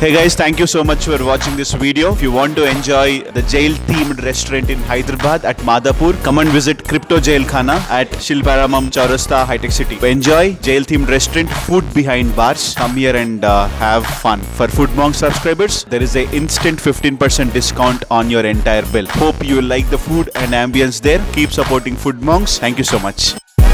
Hey guys, thank you so much for watching this video. If you want to enjoy the jail themed restaurant in Hyderabad at Madhapur, come and visit Crypto Jail Khana at Shilparamam Chaurasta High Tech City. Enjoy jail themed restaurant, food behind bars. Come here and uh, have fun. For Food Monk subscribers, there is a instant 15% discount on your entire bill. Hope you like the food and ambience there. Keep supporting Food Monks. Thank you so much.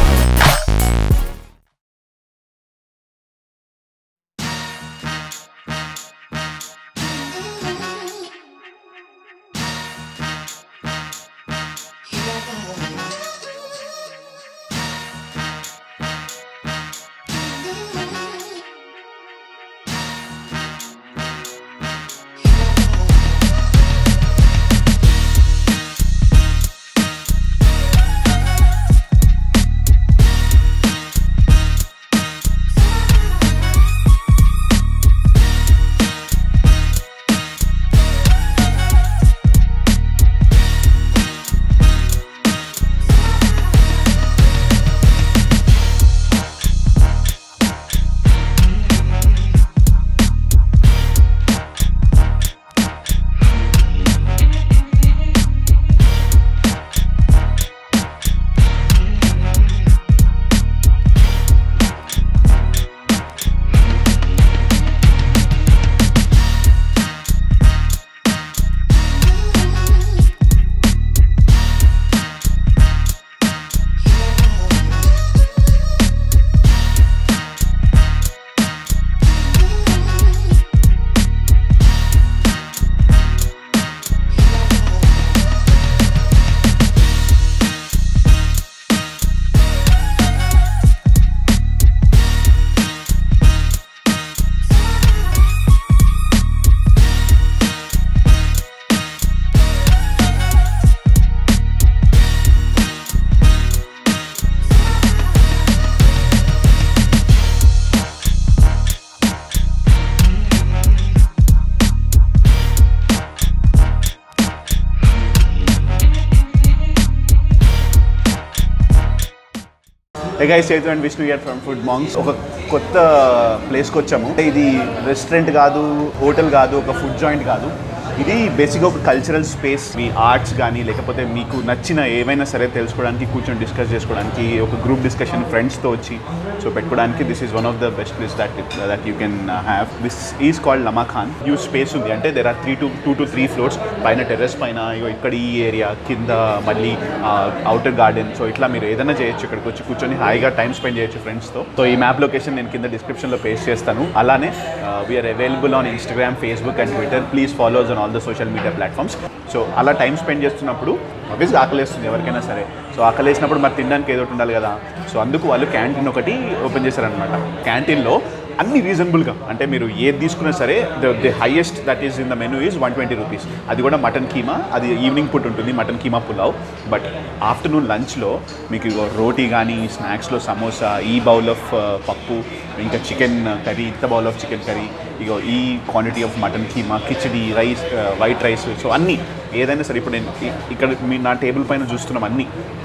Guys Chaitu and Vishnu here from food mongs ఒక కొత్త ప్లేస్కి వచ్చాము ఇది restaurant కాదు hotel కాదు ఒక food joint కాదు ఇది బేసిక్గా ఒక కల్చరల్ స్పేస్ మీ ఆర్ట్స్ కానీ లేకపోతే మీకు నచ్చిన ఏవైనా సరే తెలుసుకోవడానికి కూర్చొని డిస్కస్ చేసుకోవడానికి ఒక గ్రూప్ డిస్కషన్ ఫ్రెండ్స్తో వచ్చి సో పెట్టుకోవడానికి this is one of the best place that that you can have this is called Lamakaan huge space ఉంది అంటే there are three to two to three floors పైన టెర్రస్ పైన ఇగో ఇక్కడ ఈ ఏరియా కింద మళ్ళీ అవుటర్ గార్డెన్ సో ఇట్లా మీరు ఏదైనా చేయొచ్చు ఇక్కడికి వచ్చి కూర్చొని హాయిగా టైం స్పెండ్ చేయొచ్చు ఫ్రెండ్స్తో సో ఈ మ్యాప్ లొకేషన్ నేను కింద డిస్క్రిప్షన్లో పేస్ట్ చేస్తాను అలానే we are available on Instagram Facebook and Twitter please follow us on all the social media platforms so అలా టైం స్పెండ్ చేస్తున్నప్పుడు ఆబ్వియస్గా ఆకలేస్తుంది ఎవరికైనా సరే సో ఆకలేసినప్పుడు మరి తినడానికి ఏదో ఒకటి ఉండాలి కదా సో అందుకు వాళ్ళు క్యాంటీన్ ఒకటి ఓపెన్ చేశారనమాట క్యాంటీన్లో అన్ని రీజనబుల్గా అంటే మీరు ఏది తీసుకున్నా సరే the the highest that is in the menu is one twenty rupees అది కూడా మటన్ కీమా అది ఈవినింగ్ పూట ఉంటుంది mutton keema pulao but afternoon లంచ్లో మీకు ఇగో రోటీ కానీ స్నాక్స్లో సమోసా ఈ బౌల్ ఆఫ్ పప్పు ఇంకా చికెన్ కర్రీ ఇంత బౌల్ ఆఫ్ చికెన్ కర్రీ ఇగో ఈ quantity of mutton keema khichdi rice white rice so అన్నీ ఏదైనా సరే ఇప్పుడు నేను ఇ- ఇక్కడ మీ నా టేబుల్ పైన చూస్తున్నాం అన్నీ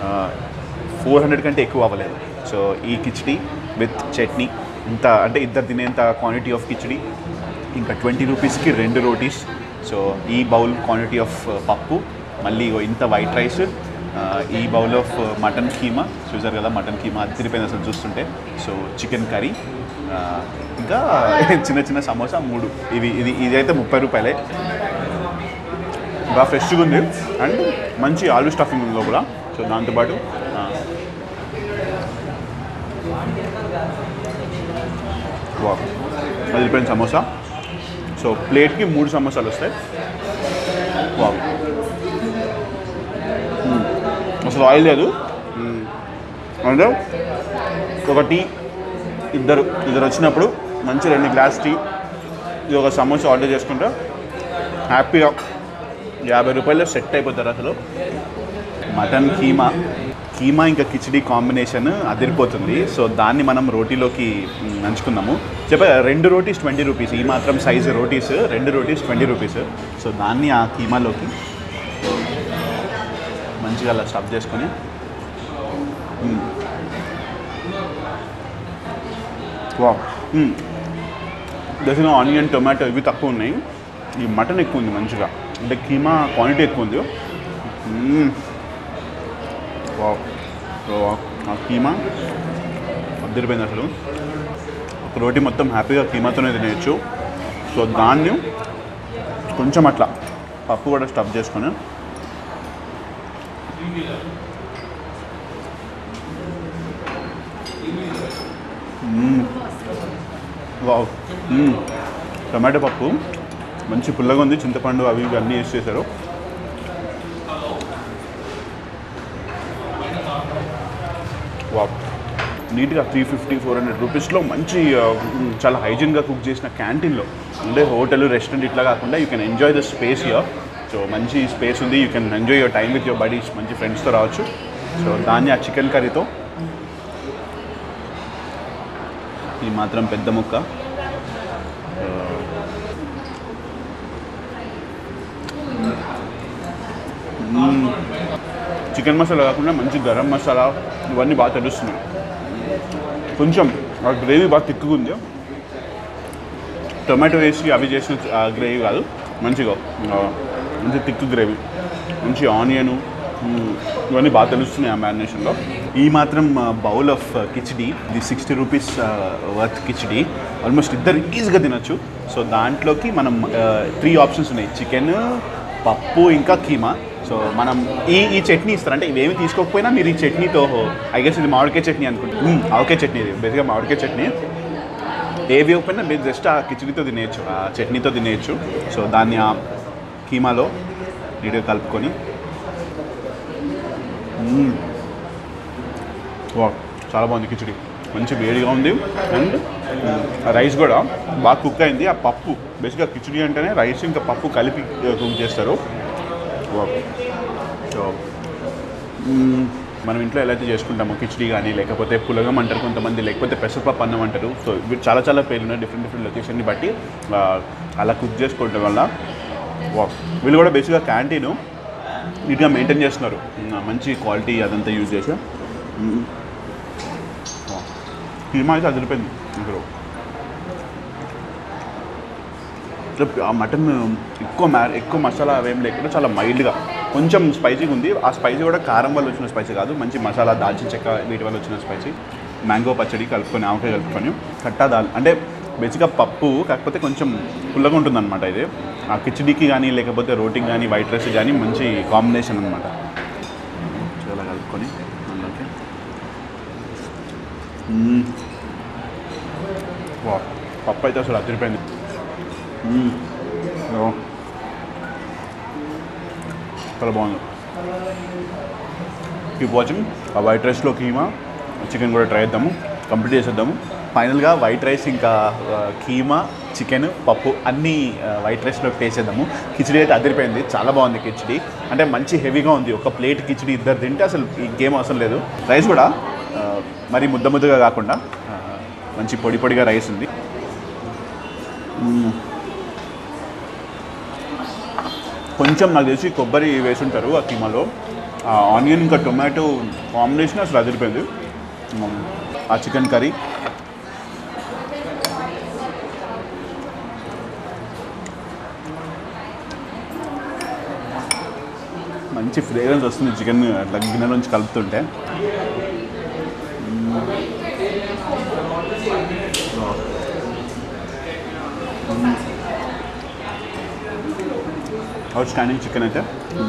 ఫోర్ హండ్రెడ్ కంటే ఎక్కువ అవ్వలేదు సో ఈ కిచడీ విత్ చట్నీ ఇంత అంటే ఇద్దరు తినేంత క్వాంటిటీ ఆఫ్ కిచడీ ఇంకా ట్వంటీ రూపీస్కి రెండు రోటీస్ సో ఈ బౌల్ క్వాంటిటీ ఆఫ్ పప్పు మళ్ళీ ఇగో ఇంత వైట్ రైస్ ఈ బౌల్ ఆఫ్ మటన్ కీమా చూసారు కదా మటన్ కీమా అది తిరిపోయింది అసలు చూస్తుంటే సో చికెన్ కర్రీ ఇంకా చిన్న చిన్న సమోసా మూడు ఇవి ఇది ఇదైతే ముప్పై రూపాయలే బాగా ఫ్రెష్గా ఉంది అండ్ మంచి ఆలు స్టఫింగ్ ఉంది లోపల సో దాంతోపాటు ఆ, వా అది వెళ్ళిపోయిన సమోసా సో ప్లేట్కి మూడు సమోసాలు వస్తాయి వా అసలు ఆయిల్ లేదు మ్మ్. అంటే ఒక టీ ఇద్దరు ఇద్దరు వచ్చినప్పుడు మంచి రెండు గ్లాస్ టీ ఇది ఒక సమోసా ఆర్డర్ చేసుకుంటే హ్యాపీగా యాభై రూపాయలు సెట్ అయిపోతారు అసలు మటన్ కీమా కీమా ఇంకా కిచడీ కాంబినేషన్ అదిరిపోతుంది సో దాన్ని మనం రోటీలోకి మ్, నంచుకుందాము చెప్పా రెండు రోటీస్ ట్వంటీ రూపీస్ ఈ మాత్రం సైజు రోటీస్ రెండు రోటీస్ ట్వంటీ రూపీస్ సో దాన్ని ఆ కీమాలోకి మంచిగా అలా స్టఫ్ చేసుకొని మ్. వా మ్. బేసిక్గా ఆనియన్ టొమాటో ఇవి తక్కువ ఉన్నాయి ఈ మటన్ ఎక్కువ ఉంది మంచిగా అంటే కీమా క్వాంటిటీ ఎక్కువ ఉంది మ్మ్. వావ్. సో ఆ కీమా అద్దరిపోయింది అసలు ఒక రోటీ మొత్తం హ్యాపీగా కీమాతోనే తినేయచ్చు సో దాన్ని కొంచెం అట్లా పప్పు కూడా స్టఫ్ చేసుకొని మ్మ్. వావ్ మ్మ్. టమాటో పప్పు మంచి పుల్లగా ఉంది చింతపండు అవి ఇవి అన్నీ వేసి చేశారు వావ్ నీట్గా త్రీ ఫిఫ్టీ ఫోర్ హండ్రెడ్ రూపీస్లో మంచి ఆ, మ్, చాలా హైజీన్గా కుక్ చేసిన క్యాంటీన్లో అంటే హోటల్ రెస్టారెంట్ ఇట్లా కాకుండా you can enjoy the space here so మంచి స్పేస్ ఉంది you can enjoy your time with your buddies మంచి ఫ్రెండ్స్తో రావచ్చు సో దాన్ని ఆ చికెన్ కర్రీతో ఇది మాత్రం పెద్ద ముక్క చికెన్ మసాలా కాకుండా మంచి గరం మసాలా ఇవన్నీ బాగా తెలుస్తున్నాయి కొంచెం ఆ గ్రేవీ బాగా తిక్కుగా ఉంది టొమాటో వేసి అవి చేసిన ఆ గ్రేవీ కాదు మంచిగా ఆ, మంచి తిక్కు గ్రేవీ మంచి ఆనియన్ ఇవన్నీ బాగా తెలుస్తున్నాయి ఆ మ్యారినేషన్లో ఈ మాత్రం బౌల్ ఆఫ్ కిచడీ ఇది sixty rupees worth khichdi almost ఇద్దరు ఈజీగా తినొచ్చు సో దాంట్లోకి మనం త్రీ ఆప్షన్స్ ఉన్నాయి చికెన్ పప్పు ఇంకా కీమా సో మనం ఈ ఈ చట్నీ ఇస్తారు అంటే ఇవేమి తీసుకోకపోయినా మీరు ఈ చట్నీతో ఐ గెస్ ఇది మామిడికాయ చట్నీ అనుకుంటున్నాను ఆవకాయ చట్నీ ఇది బేసిక్గా మామిడికాయ చట్నీ ఏవి ఇవ్వకపోయినా మీరు జస్ట్ ఆ కిచడీతో తినేయచ్చు ఆ చట్నీతో తినేయచ్చు సో దాన్ని ఆ కీమాలో నీట్గా కలుపుకొని మ్మ్. వా చాలా బాగుంది కిచడీ మంచి వేడిగా ఉంది అండ్ రైస్ కూడా బాగా కుక్ అయింది ఆ పప్పు బేసిక్గా కిచడీ అంటేనే రైస్ ఇంకా పప్పు కలిపి కుక్ చేస్తారు వా సో మ్మ్. మనం ఇంట్లో ఎలా అయితే చేసుకుంటామో కిచడీ కానీ లేకపోతే పులగం అంటారు కొంతమంది లేకపోతే పెసరపప్పు అన్నం అంటారు సో ఇవి చాలా చాలా పేర్లు ఉన్నాయి డిఫరెంట్ డిఫరెంట్ లొకేషన్ని బట్టి ఆ, అలా కుక్ చేసుకోవడం వల్ల వా వీళ్ళు కూడా బేసిక్గా క్యాంటీను నీట్గా మెయింటైన్ చేస్తున్నారు మ్మ్, మంచి క్వాలిటీ అదంతా యూజ్ చేసి మ్మ్. వా. కీమా అయితే అదిరిపోయింది ఇక్కడ ఆ మటన్ ఎక్కువ మ్యా ఎక్కువ మసాలా అవేం లేకుండా చాలా మైల్డ్గా కొంచెం స్పైసీగా ఉంది ఆ స్పైసీ కూడా కారం వల్ల వచ్చిన స్పైసీ కాదు మంచి మసాలా దాల్చిన చెక్క వీటి వల్ల వచ్చిన స్పైసీ మ్యాంగో పచ్చడి కలుపుకొని ఆవకాయ కలుపుకొని కట్టా దాల్ అంటే బేసిక్గా పప్పు కాకపోతే కొంచెం పుల్లగా ఉంటుందన్నమాట ఇది ఆ కిచడీకి కానీ లేకపోతే రోటీకి కానీ వైట్ రైస్ కానీ మంచి కాంబినేషన్ అనమాట చాలా కలుపుకొని అందులోకి మ్మ్. వా పప్పు అయితే అసలు అదిరిపోయింది మ్మ్. ఓ. చాలా బాగుంది కీప్ వాచింగ్ ఆ వైట్ రైస్లో కీమా చికెన్ కూడా ట్రై చేద్దాము కంప్లీట్ చేసేద్దాము ఫైనల్గా వైట్ రైస్ ఇంకా ఆ, కీమా చికెన్ పప్పు అన్నీ ఆ, వైట్ రైస్లో టేస్ట్ చేద్దాము కిచడీ అయితే అదిరిపోయింది చాలా బాగుంది కిచడీ అంటే మంచి హెవీగా ఉంది ఒక ప్లేట్ కిచడీ ఇద్దరు తింటే అసలు ఇంకేం అవసరం లేదు రైస్ కూడా ఆ, మరి ముద్ద ముద్దగా కాకుండా ఆ, మంచి పొడి పొడిగా రైస్ ఉంది మ్మ్. కొంచెం నాకు తెలిసి కొబ్బరి వేసుంటారు ఆ కీమాలో ఆ ఆనియన్ ఇంకా టొమాటో కాంబినేషన్ అసలు అదిరిపోయింది మ్మ్. ఆ చికెన్ కర్రీ మంచి ఫ్లేవర్స్ వస్తుంది చికెన్ అట్లా గిన్నెలోంచి కలుపుతుంటే అవుట్ స్టాండింగ్ చికెన్ అయితే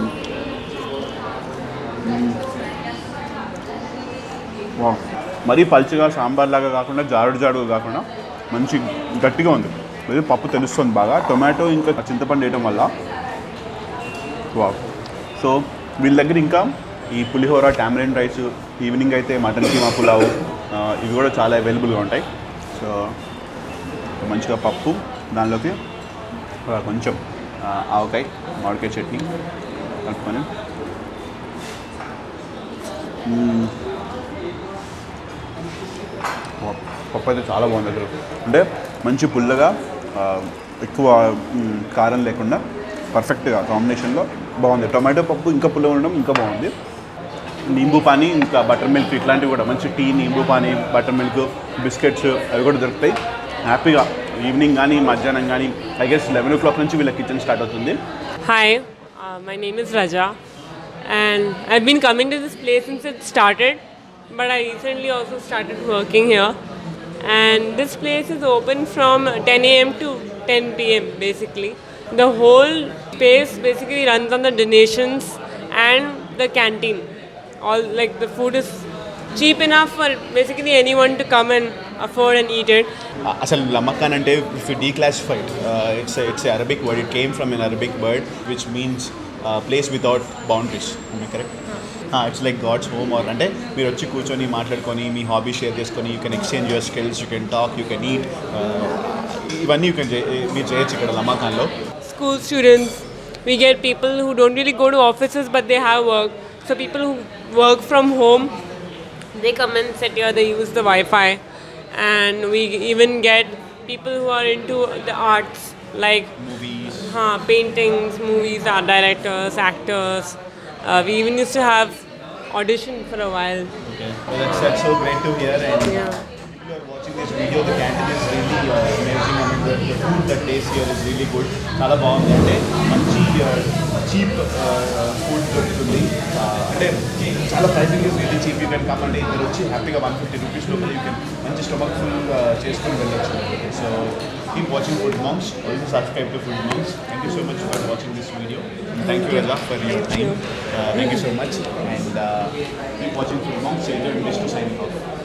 వావ్. మరీ పల్చగా సాంబార్ లాగా కాకుండా జారుడు జారుడు కాకుండా మంచి గట్టిగా ఉంది ఇది పప్పు తెలుస్తుంది బాగా టొమాటో ఇంకా చింతపండు వేయడం వల్ల వావ్ సో వీళ్ళ దగ్గర ఇంకా ఈ పులిహోర టామరిన్ రైస్ ఈవినింగ్ అయితే మటన్ కీమా పులావ్ ఆ, ఇవి కూడా చాలా అవైలబుల్గా ఉంటాయి సో మంచిగా పప్పు దానిలోకి ఆ, కొంచెం ఆ, ఆవకాయ మామిడికాయ చట్నీ కలుపుకొని మ్మ్. వా- పప్పు అయితే చాలా బాగుంది అసలు అంటే మంచి పుల్లగా ఆ, ఎక్కువ మ్, కారం లేకుండా పర్ఫెక్ట్గా కాంబినేషన్లో బాగుంది టొమాటో పప్పు ఇంకా పుల్లగా ఉండడం ఇంకా బాగుంది నింబు పానీ ఇంకా బటర్ మిల్క్ ఇట్లాంటివి కూడా మంచి tea nimbu pani buttermilk biscuits అవి కూడా దొరుకుతాయి హ్యాపీగా ఈవినింగ్ కానీ మధ్యాహ్నం కానీ I guess eleven o'clock నుంచి వీళ్ళ కిచెన్ స్టార్ట్ అవుతుంది Hi, uh, my name is Raja, and I've been coming to this place since it started, but I recently also started working here. And this place is open from 10 a.m. to 10 p.m. basically. The whole space basically runs on the donations and the canteen. All like the food is cheap enough for basically anyone to come and afford and eat it. అసలు లమ్మకాన్ అంటే if you declassified it's it's Arabic word it came from an Arabic word which means place without boundaries correct it's like God's home or అంటే మీరు వచ్చి కూర్చొని మాట్లాడుకొని మీ hobby share చేసుకొని you can exchange your skills you can talk you can eat ఇవన్నీ you can మీరు చేయొచ్చు ఇక్కడ లమ్మకాన్లో school students. We get people who don't really go to offices but they have work. So people who work from home, they come and sit here. They use the Wi-Fi, and we even get people who are into the arts like movies uh, paintings, movies, art directors, actors. Uh, we even used to have audition for a while. Okay, well, that's, that's so great to hear. And Yeah. if you are watching this video, the canteen is really uh, amazing. I mean, the, the food that tastes here is really good. చాలా బాగుంది అంటే మంచి cheap food దొరుకుతుంది Uh, అంటే చాలా pricing is really cheap you can come అంటే ఇద్దరు వచ్చి హ్యాపీగా వన్ ఫిఫ్టీ రూపీస్ లోపల యూ కెన్ మంచి స్టమక్ ఫుల్ చేసుకొని వెళ్ళొచ్చు so keep watching Food Moms also subscribe to Food Moms thank you so much for watching this video thank you Ella for your time. Uh, thank you so much and uh, keep watching Food Monks. Enjoy English to signing off.